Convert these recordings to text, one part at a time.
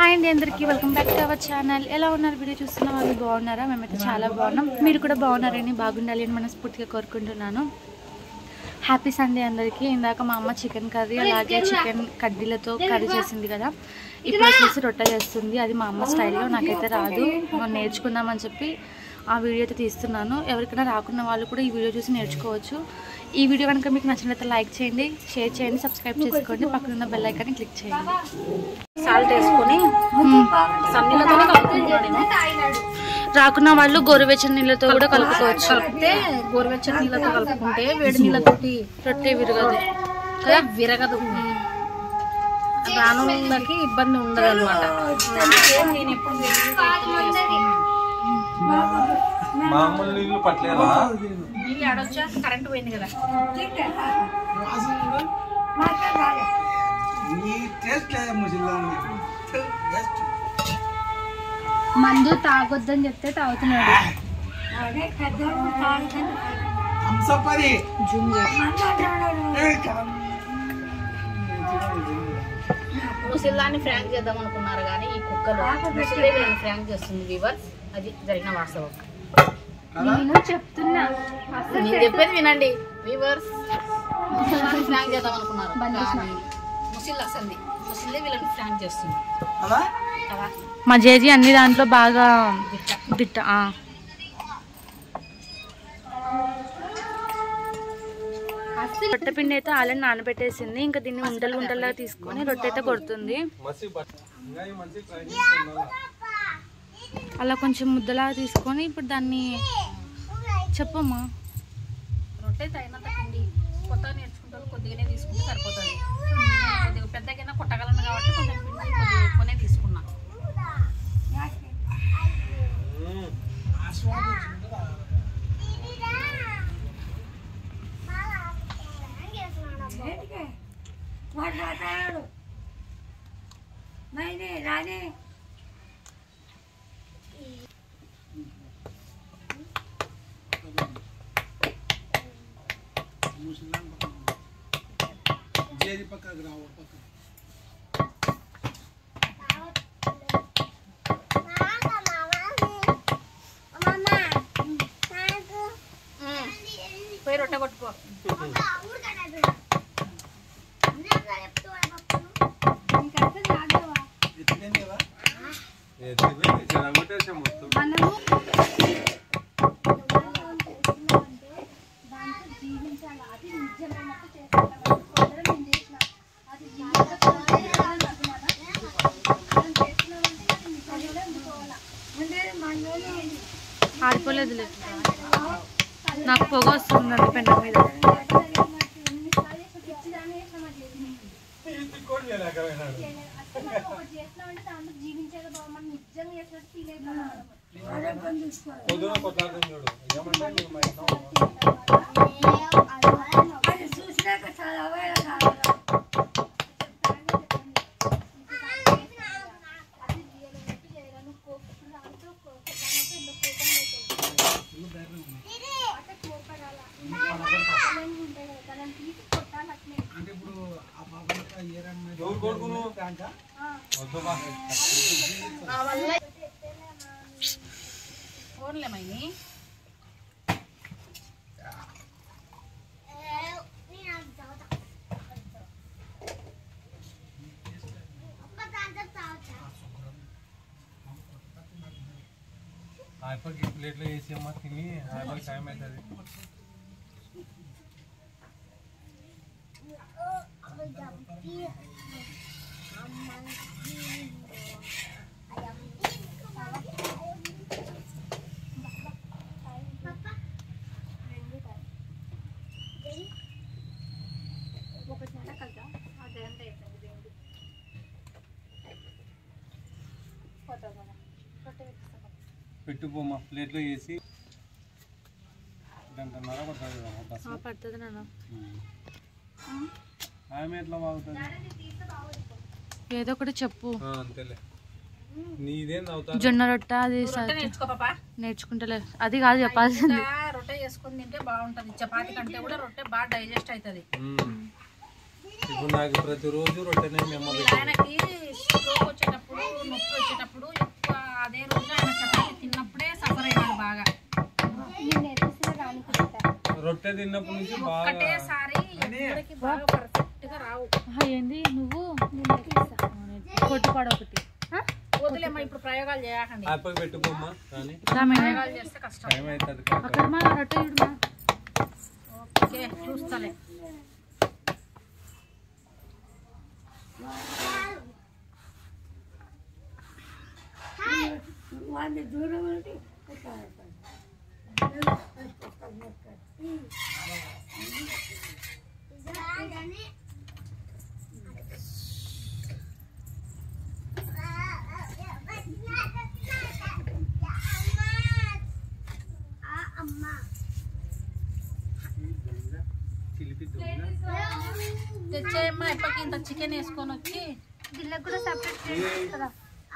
Hi అండి అందరికీ welcome back to our channel ఎలా ఉన్నారు వీడియో చూస్తున్న వాళ్ళు బాగున్నారా మేమైతే చాలా బాగున్నాం మీరు కూడా బాగున్నారని బాగుండాలి అని మనస్ఫూర్తిగా కోరుకుంటున్నాను హ్యాపీ సండే అందరికీ ఇందాక మా అమ్మ చికెన్ కర్రీ అలాగే చికెన్ కడ్డీలతో కర్రీ చేసింది కదా ఇప్పుడు వచ్చేసి రొట్టె చేస్తుంది అది మా అమ్మ స్టైల్లో నాకైతే రాదు మనం నేర్చుకుందామని చెప్పి ఆ వీడియో అయితే తీస్తున్నాను ఎవరికైనా రాకున్న వాళ్ళు కూడా ఈ వీడియో చూసి నేర్చుకోవచ్చు ఈ వీడియో కనుక మీకు నచ్చినట్లయితే లైక్ చేయండి షేర్ చేయండి సబ్స్క్రైబ్ చేసుకోండి పక్కన ఉన్న బెల్ ఐకాన్ని క్లిక్ చేయండి సాల్ట్ వేసుకొని సన్నీళ్ళతో కలుపుకుంటాను రాకున్న వాళ్ళు గోరువెచ్చని నీళ్ళతో కూడా కలుపుకోవచ్చు కలిపితే గోరువెచ్చని నీళ్ళతో కలుపుకుంటే వేడి నీళ్ళతోటి రొట్టె విరగదు కదా విరగదు రానులకి ఇబ్బంది ఉండదు అనమాట నేను ఎప్పుడు మామూలు నీళ్ళు పట్టలేదా నీళ్ళు ఆడొచ్చా కరెంట్ పోయింది కదా మందు తాగొద్దని చెప్తే తాగుతున్నాడు ముసిల్లాన్ని ఫ్రాంక్ చేద్దాం అనుకున్నారు కానీ ఈ కుక్కలు ముసిలే వీళ్ళని ఫ్రాంక్ చేస్తుంది వివర్స్ అది జరిగిన వాస్తవం నేను చెప్తున్నా నేను చెప్పేది వినండి వివర్స్ ముసిల్లాన్ని ఫ్రాంక్ చేద్దాం అనుకున్నారు కానీ ముసిల్ అసలు ముసిల్లే వీళ్ళని ఫ్రాంక్ చేస్తుంది కదా మా జేజీ అన్ని దాంట్లో బాగా దిట్ట ఆ. రొట్టె పిండి అయితే ఆల్రెడీ నానబెట్టేసింది ఇంకా దీన్ని ఉండలు ఉండల్లా తీసుకొని రొట్టె అయితే కొడుతుంది మసి పట్ట ఇంకా ఈ మనిషి ట్రై చేస్తున్నా అలా కొంచెం ముద్దలా తీసుకొని ఇప్పుడు దాన్ని చెప్పమ్మా రొట్టె తగినంత పిండి కొత్తగా నేర్చుకుంటారు కొద్దిగానే తీసుకుంటే సరిపోతుంది కొద్దిగా పెద్దగా కొట్టగలను కాబట్టి కొంచెం పిండి కొద్దిగా ఎక్కువనే తీసుకున్నా పోయి రొట్టె కొట్టుకో ఎత్తిపోయి చెడగొట్టేసా మొత్తం ఆరిపోలేదులే నాకు పొగ వస్తుంది అంత పెండ మీద పొద్దున కొట్లాడుతుంది చూడు ఏమంటే నీ మా ఇంట్లో ఎవరు కొడుకును వద్దు బా. ఫోన్లే మైని ఆయప్పకి ప్లేట్లో వేసి అమ్మ తిని ఆయప్పకి టైం అవుతుంది పెట్టుకోమ్మా ప్లేట్లో వేసి గంటన్నర పడుతుంది కదా బస్సు పడుతుంది నాన్న ఆమె ఎట్లా బాగుతుంది ఏదో ఒకటి చెప్పు అంతేలే నీదేం అవుతా జొన్న రొట్టె అది రొట్టె నేర్చుకో పాప నేర్చుకుంటలే అది కాదు చెప్పాల్సింది ఇంకా రొట్టె చేసుకొని తింటే బాగుంటది చపాతి కంటే కూడా రొట్టె బాగా డైజెస్ట్ అవుతుంది ఇప్పుడు నాకు ప్రతిరోజు రొట్టెనే మెమ్మ ఆయనకి స్ట్రోక్ వచ్చేటప్పుడు నొప్పి రొట్టె తిన్నప్పటి నుంచి బాగా ఒకటేసారి ఎప్పటికీ బాగా పర్ఫెక్ట్ గా రావు ఆహా, ఏంది నువ్వు కొట్టుపాడు ఒకటి వదిలేమ్మా ఇప్పుడు ప్రయోగాలు చేయకండి యాపిల్ పెట్టుకోమ్మా కానీ ప్రయోగాలు చేస్తే కష్టం టైం అవుతుంది అక్కడ మా రొట్టె చూడమా ఓకే చూస్తాలే చిలిపి తెచ్చేయమ్మా ఇప్పటికి ఇంత చికెన్ వేసుకొని వచ్చి దీనికి కూడా సపరేట్ కదా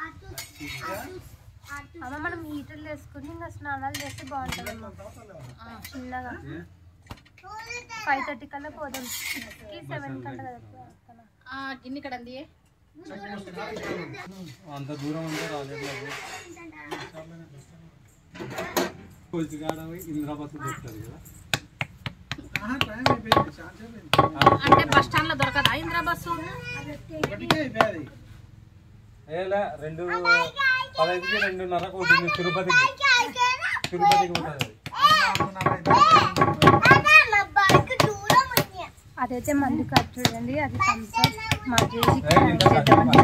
అమ్మ మనం హీటర్లు వేసుకుని ఇంకా స్నానాలు చేస్తే బాగుంటుంది అమ్మ చిన్నగా ఫైవ్ థర్టీ కల్లా పోదాం సిక్స్కి సెవెన్ కల్లా కదా పోతాం. ఆ గిన్నె ఇక్కడ అంది అంత దూరం ఉంటే రాలేదు కొద్దిగాడ ఇంద్రాబాద్ దొరుకుతుంది కదా అంటే బస్ స్టాండ్ లో దొరకదా ఇందిరా బస్సు ఏలా రెండు పదహైదుకి రెండున్నరకు ఉంటుంది తిరుపతికి తిరుపతికి ఉంటుంది అదైతే మందు కాదు చూడండి అది కంఫర్ట్ మా జేజీకి ఏ, ఇంకా చేద్దామని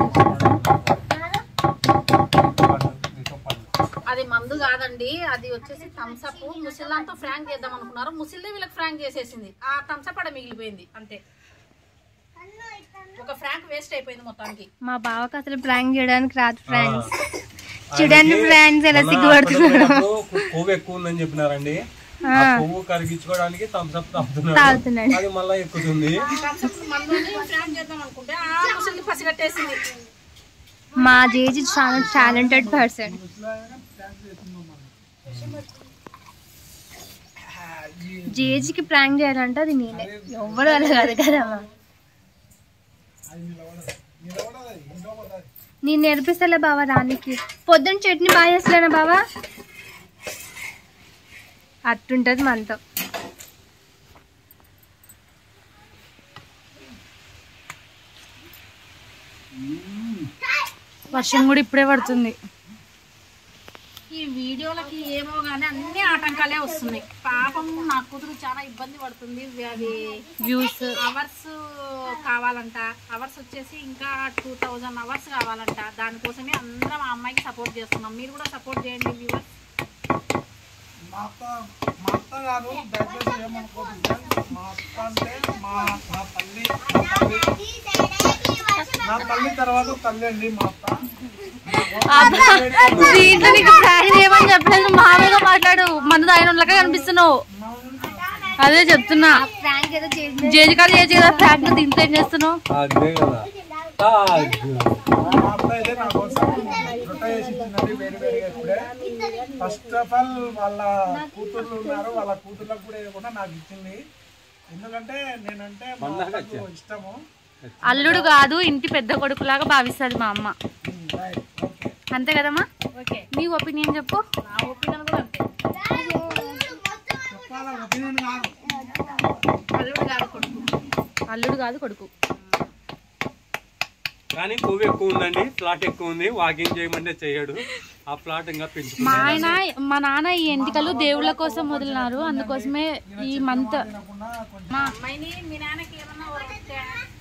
నీతో పండు. అది మందు కాదండి అది వచ్చేసి థమ్స్అప్ ముసిల్లాంతో ఫ్రాంక్ చేద్దాం అనుకున్నారు ముసిల్దే వీళ్ళకి ఫ్రాంక్ చేసేసింది ఆ థమ్స్అప్ అక్కడ మిగిలిపోయింది అంతే ఒక ఫ్రాంక్ వేస్ట్ అయిపోయింది మొత్తానికి మా బావకి అసలు ప్రాంక్ చేయడానికి రాదు ఫ్రెండ్స్ ఆయనకి చూడండి ఫ్రెండ్స్ ఎలా మొన్న సిగ్గుపడుతున్నారు హాస్పిటల్ పోయినప్పుడు కొవ్వు ఎక్కువ ఉందని చెప్పినారండి ఆ కొవ్వు కరిగించుకోవడానికి థమ్స్అప్ తాగుతున్నాడు తాగుతున్నాడు. అది మళ్ళీ ఎక్కుతుంది థమ్స్అప్ మందు ఫ్రాంక్ చేద్దాం అనుకుంటే ఆ ముసిల్ని పసిగట్టేసింది మా జేజీ చాలా టాలెంటెడ్ పర్సన్ జేజీకి ప్రాంక్ చేయాలంటే అది నేనే ఎవ్వరు అలా కాదు కదమ్మా నేను నేర్పిస్తాలే బావా రానికి పొద్దున్న చట్నీ బాగా చేస్తలేనా బావా అట్టుంటది మనతో వర్షం కూడా ఇప్పుడే పడుతుంది ఈ వీడియోలకి ఏమో గానీ అన్ని ఆటంకాలే వస్తున్నాయి పాపం నా కూతురు చాలా ఇబ్బంది పడుతుంది అది వ్యూస్ అవర్స్ కావాలంట అవర్స్ వచ్చేసి ఇంకా టూ థౌజండ్ అవర్స్ కావాలంట దానికోసమే అందరం ఆ అమ్మాయికి సపోర్ట్ చేస్తున్నాం మీరు కూడా సపోర్ట్ చేయండి వ్యూవర్స్ మా అత్త మా అత్త గారు దయచేసి ఏమనుకోదు ఫ్రెండ్స్. మా అత్త అంటే మా నా తల్లి నా తల్లి నా తల్లి తర్వాత తల్లి అండి మా అత్త దీంట్లో నీకు ప్రాంక్ చేయమని చెప్పలేదు మామూలుగా మాట్లాడు మందు తాగిన లెక్క కనిపిస్తున్నావు అదే చెప్తున్నా జేజికాలు చేసి కదా ప్రాంక్ దీంట్లో ఏం చేస్తున్నావు అదే కదా తాగు. మా అత్త అయితే నా కోసం రొట్టె చేసి ఇచ్చిందండి వేడి వేడిగా ఇప్పుడే ఫస్ట్ ఆఫ్ ఆల్ వాళ్ళ కూతుర్లు ఉన్నారు వాళ్ళ కూతుర్లకు కూడా ఇవ్వకుండా నాకు ఇచ్చింది ఎందుకంటే నేనంటే మా అత్తకు ఇష్టము అల్లుడు కాదు ఇంటి పెద్ద కొడుకులాగా భావిస్తుంది మా అమ్మ రైట్ ఓకే అంతే కదమ్మా ఓకే నీ ఒపీనియన్ చెప్పు నా ఒపీనియన్ కూడా అంతే చెప్పాలా ఒపీనియన్ కాదు అల్లుడు కాదు కొడుకు అల్లుడు కాదు కొడుకు కానీ కొవ్వు ఎక్కువ ఉందండి ప్లాట్ ఎక్కువ ఉంది వాకింగ్ చేయమంటే చేయడు ఆ ప్లాట్ ఇంకా మా పెంచుకున్నాడు ఆయన మా నాన్న ఈ ఎంటికలు దేవుళ్ళ కోసం వదిలినారు అందుకోసమే ఈ మంత్ మా అమ్మాయిని మీ నాన్నకి ఏమన్నా ఒక రొట్టె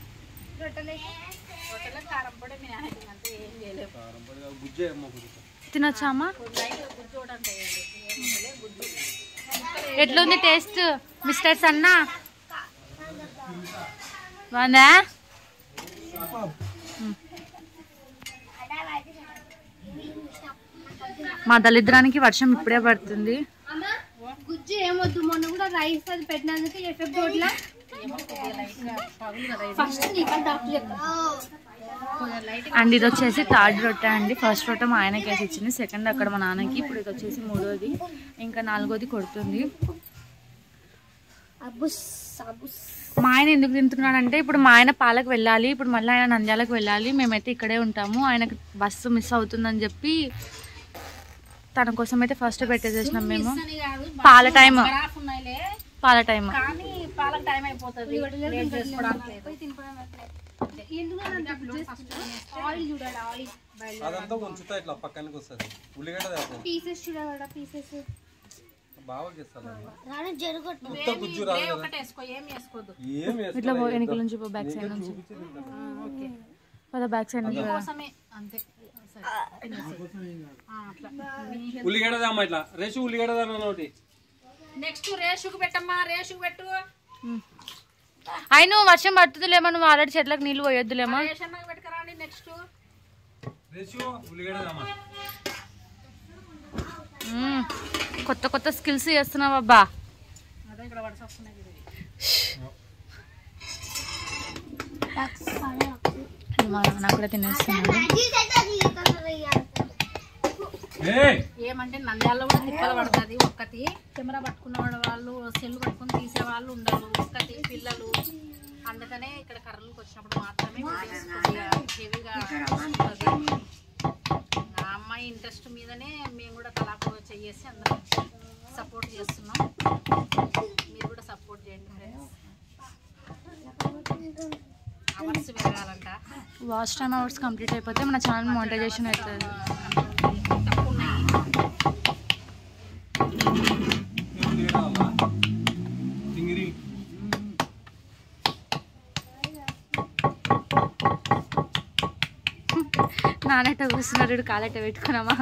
రొట్టెలో కారం పొడి మీ నాన్నకి అంతే ఏం చేయలేము గుజ్జే అమ్మ గుజ్జు. తినొచ్చామా లైట్ గుజ్జు కూడా అంటే ఏముందిలే గుజ్జు ఎట్లుంది టేస్ట్ మిస్టర్ సన్నా బాగుందా మా దళిద్రానికి వర్షం ఇప్పుడే పడుతుంది గుజ్జు ఏమొద్దు మొన్న కూడా రైస్ అది పెట్టినందుకు ఎఫెక్ట్ రోడ్లా ఫస్ట్ నీకు డాక్టర్ చెప్తా అండ్ ఇది వచ్చేసి థర్డ్ రొట్టె అండి ఫస్ట్ రొట్టె మా ఆయనకి వేసి ఇచ్చింది సెకండ్ అక్కడ మా నాన్నకి ఇప్పుడు ఇది వచ్చేసి మూడోది ఇంకా నాలుగోది కొడుతుంది అబుస్ అబుస్ మా ఆయన ఎందుకు తింటున్నాడంటే ఇప్పుడు మా ఆయన పాలకు వెళ్ళాలి ఇప్పుడు మళ్ళీ ఆయన నంద్యాలకు వెళ్ళాలి మేమైతే ఇక్కడే ఉంటాము ఆయనకు బస్సు మిస్ అవుతుందని చెప్పి తన కోసం అయితే ఫస్ట్ పెట్టేసేసినాం మేము అని కాదు పాల టైం గ్రాఫ్ ఉన్నాయిలే పాల టైం కానీ పాలకు టైం అయిపోతుంది లేట్ చేసుకోవడానికి లేదు. ఆయిల్ చూడాలి ఆయిల్ అదంతా ఉంచుతా ఇట్లా పక్కనకి వస్తుంది ఉల్లిగడ్డ తేపో పీసెస్ చూడాలి పీసెస్ బాగా చేస్తాను రాను జరగట్టు మొత్తం గుజ్జు రాదు ఏ కదా ఒకటి వేసుకో ఏం వేసుకోవద్దు ఏం ఇట్లా వేసుకోలేదు. వెనకాల నుంచి బ్యాక్ సైడ్ నుంచి ఓకే పద బ్యాక్ సైడ్ నుంచి కోసమే అంతే సరే. ఆ, అట్లా మీ- ఉల్లిగడ్డ దామా ఇట్లా రేసు ఉల్లిగడ్డ దాని ఒకటి నెక్స్ట్ రేషుకు పెట్టమ్మా రేషుకు పెట్టు అయిన వర్షం పడుతుందిలేమో నువ్వు ఆల్రెడీ చెట్లకు నీళ్ళు పోయొద్దులేమో రేషన్ పెట్టుకురండి నెక్స్ట్ రేసు ఉల్లిగడ్డ దామా మ్మ్. కొత్త కొత్త స్కిల్స్ చేస్తున్నావు అబ్బా అదే ఇక్కడ వడిసి వస్తున్నాయి ఇది. మా నాన్న కూడా తినేస్తున్నాడు ఏయ్ ఏమంటే నంద్యాలలో కూడా తిప్పలు పడుతుంది ఒక్కటి కెమెరా పట్టుకున్న వాడు వాళ్ళు సెల్ పట్టుకుని తీసే వాళ్ళు ఉండరు ఒక్కటి పిల్లలు అందుకనే ఇక్కడ కర్రలకు వచ్చినప్పుడు మాత్రమే videos కొద్దిగా హెవీగా వస్తుంది. ఆ అమ్మాయి ఇంట్రెస్ట్ మీదనే మేము కూడా తలాకు చేసి అందరం సపోర్ట్ చేస్తున్నాం మీరు కూడా సపోర్ట్ చేయండి ఫ్రెండ్స్ అవర్స్ పెరగాలంట వాచ్ టైమ్ అవర్స్ కంప్లీట్ అయిపోతే మన ఛానల్ మోనిటైజేషన్ అవుతుంది తక్కువ ఉన్నాయి ఉల్లిగడ్డ దామా సింగిరి నానట కూర్చున్నాడు కాలట పెట్టుకున్నామా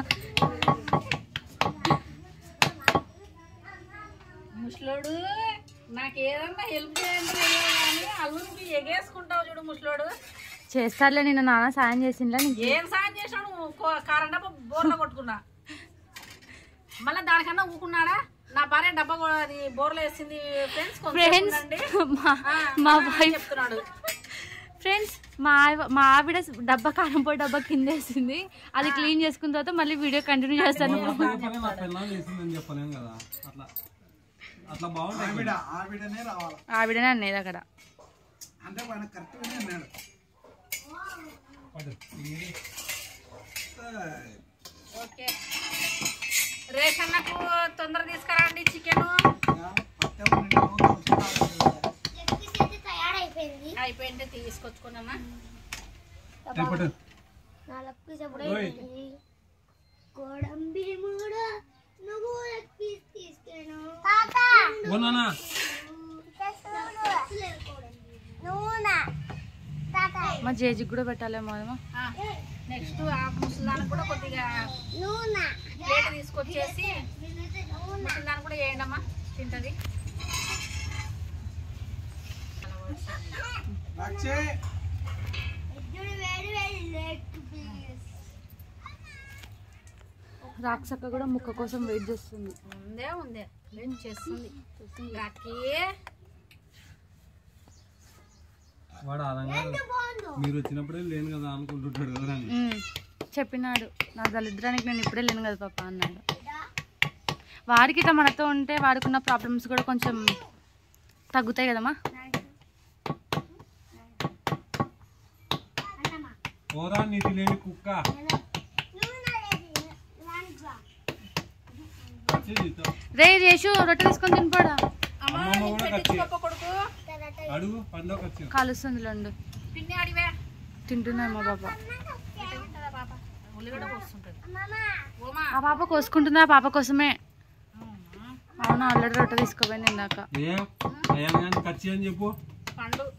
ముసలోడు నాకు ఏదన్నా హెల్ప్ చేయండి అయ్యో కానీ అల్లుడికి ఎగేసుకుంటావు చూడు ముసలోడు చేస్తారులే నిన్న నాన్న సాయం చేసిందా నీకు ఏం సాయం చేశాడు కో- కారం డబ్బా బోర్లో కొట్టుకున్నా మళ్ళీ దానికన్నా ఊకున్నాడా నా భార్య డబ్బా కూడా అది బోర్లో వేసింది ఫ్రెండ్స్ ఫ్రెండ్స్ మా మా వైఫ్ చెప్తున్నాడు ఫ్రెండ్స్ మా ఆవ- మా ఆవిడ డబ్బా కారం పొడి డబ్బా కింద వేసింది అది క్లీన్ చేసుకున్న తర్వాత మళ్ళీ వీడియో కంటిన్యూ చేస్తాను అట్లా చెప్పలే నా పెళ్ళాం చేసిందని చెప్పలేం కదా అట్లా అట్లా బాగుంటాయి ఆవిడ ఆవిడనే రావాలి ఆవిడనే అనేది అక్కడ అంటే ఆయన కరెక్ట్గానే అన్నాడు పడు. సింగిరి. ఓకే రేషన్నకు తొందర తీసుకురండి చికెన్ తయారైపోయింది అయిపోయింటే తీసుకొచ్చుకున్నామా రేపటి నాలుగు చెప్పుడైపోయింది కోడంబి మూడ నువ్వు పీస్ తీసుకెను తాత ఓనానా నూనె తాత మా జేజికి కూడా పెట్టాలేమో ఏమో నెక్స్ట్ ఆ ముసలానికి కూడా కొద్దిగా నూనె ప్లేట్ తీసుకొచ్చేసి ముసలానికి కూడా వేయండి అమ్మా తింటది లక్షే ఎద్దుడు వేడి వేడి లెగ్ పీస్ రాక్షక్క కూడా ముక్క కోసం వెయిట్ చేస్తుంది ఉందే ఉందే ఏం చేస్తుంది రాకి వాడు ఆదంగా మీరు వచ్చినప్పుడే లేను కదా అనుకుంటుంటాడు కదా అని. ఉమ్, చెప్పినాడు నా దళిద్రానికి నేను ఇప్పుడే లేను కదా పాప అన్నాడు వాడికి ఇట్లా మనతో ఉంటే వాడుకున్న ప్రాబ్లమ్స్ కూడా కొంచెం తగ్గుతాయి కదమ్మా ఓరా నీతి లేని కుక్క వచ్చి నీతో. రే చేసు రొట్టె తీసుకొని తినిపోడా అమ్మమ్మ కూడా కచ్చి గొప్ప కొడుకు అడుగు పండుగ వచ్చి కాలుస్తుంది లండు పిన్ని అడివే తింటున్నాయి మా పాప ఎట్ట తింటదా పాప ఉల్లిగడ్డ పోస్తుంటది ఓమా ఆ పాప కోసుకుంటుంది ఆ పాప కోసమే అవును ఆల్రెడీ రొట్టె తీసుకోపోయింది ఇందాక ఏ అయ్యా కానీ ఖర్చు అని చెప్పు పండు